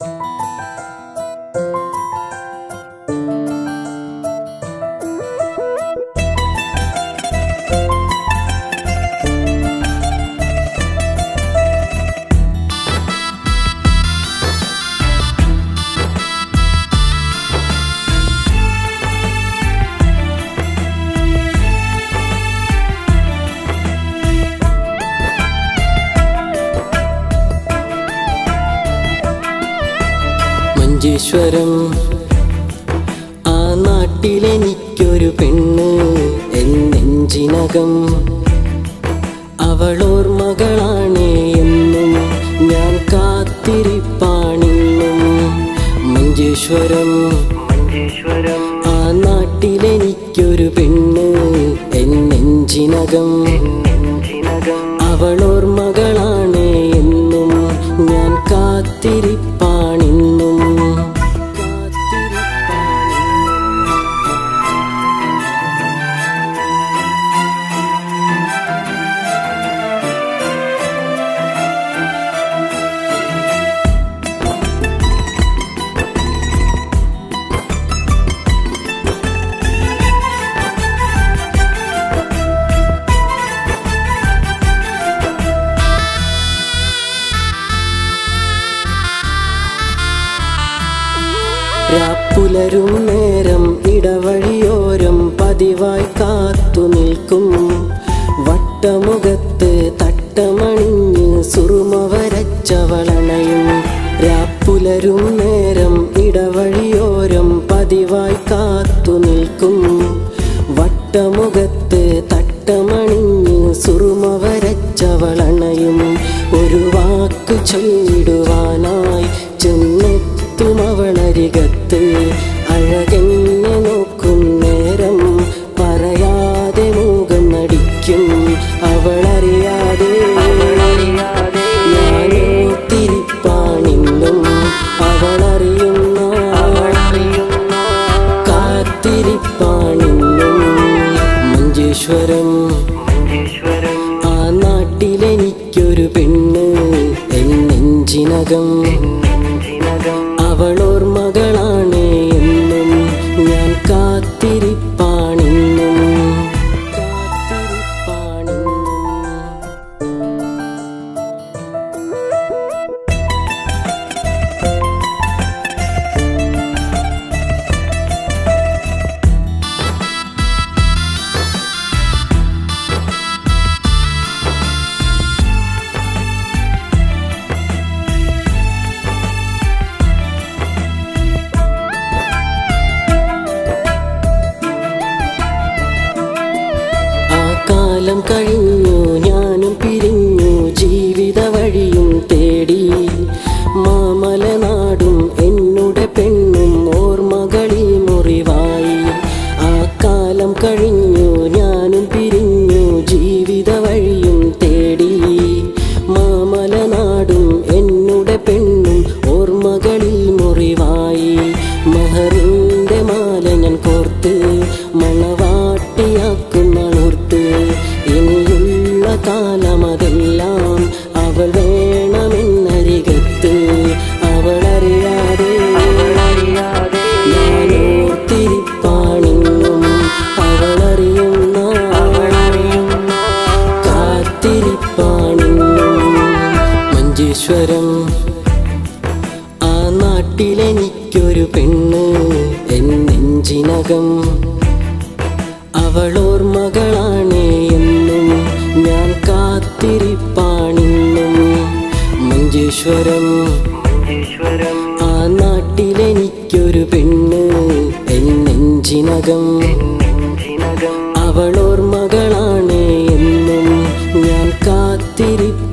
മഞ്ചേശ്വരം ആ നാട്ടിലെനിക്കൊരു പെണ്ണ് എന്നെഞ്ചിനകം അവളോർമകളാണ് എന്നും ഞാൻ കാത്തിരിപ്പാണിന്നും മഞ്ചേശ്വരം മഞ്ചേശ്വരം ആ നാട്ടിലെനിക്കൊരു പെണ്ണ് എന്നെഞ്ചിനകം നെഞ്ചിനകം അവളോർമകളാണ് എന്നും ഞാൻ കാത്തിരിപ്പാണിന്നും രാപ്പുലരും നേരം ഇടവഴിയോരം പതിവായി കാത്തു നിൽക്കും വട്ടമുഖത്ത് തട്ടമണിഞ്ഞ് സുറുമ വരച്ചവളണയും രാപ്പുലരും നേരം ഇടവഴിയോരം പതിവായി കാത്തു നിൽക്കും വട്ടമുഖത്ത് തട്ടമണിഞ്ഞ് സുറുമ വരച്ചവളണയും ഒരു വാക്കു ചൊല്ലിടുവാനായി ചെന്നെത്തും അവളരികത്ത് അഴകെന്നെ നോക്കും നേരം പറയാതെ മൂകം നടിക്കും അവളറിയാതെ ഞാനോ തിരിപ്പാണിന്നും അവളറിയുന്ന കാത്തിരിപ്പാണിന്നും മഞ്ചേശ്വരം മഞ്ചേശ്വരം ആ നാട്ടിലെനിക്കൊരു പെണ്ണ് എന്നെഞ്ചിനകം നെഞ്ചിനകം അവളോർമകളാണ് എന്നും ഞാൻ കാത്തിരിപ്പാണിന്നും കാത്തിരിപ്പാണിന്നും ആ കാലം കഴിഞ്ഞു ഞാനും പിരിഞ്ഞു ജീവിത വഴിയും തേടി മാമലനാടും എന്നുടെ പെണ്ണും ഓർമ്മകളിൽ മുറിവായി ആ കാലം കഴിഞ്ഞു ഞാനും പിരിഞ്ഞു ജീവിത വഴിയും തേടി മാമലനാടും എന്നുടെ പെണ്ണും ഓർമ്മകളിൽ മുറിവായി മഹറിന്റെ മാല ഞാൻ കോർത്ത് മണവാട്ടിയാക്കുന്ന നൂർത്ത് ഇനിയുള്ള കാലമതെല്ലാം അവൾ വേണമെന്നരികത്ത് അവളറിയാതെ ഞാനോർത്തിരിപ്പാണിന്നും അവളറിയുന്ന കാത്തിരിപ്പാണിന്നും മഞ്ചേശ്വരം ആ നാട്ടിലെനിക്കൊരു പെണ്ണ് എന്നെഞ്ചിനകം അവളോർമകളാണ് എന്നും ഞാൻ കാത്തിരിപ്പാണിന്നും മഞ്ചേശ്വരം മഞ്ചേശ്വരം ആ നാട്ടിലെനിക്കൊരു പെണ്ണ് എന്നെഞ്ചിനകം നെഞ്ചിനകം അവളോർമകളാണ് എന്നും ഞാൻ കാത്തിരിപ്പാണിന്നും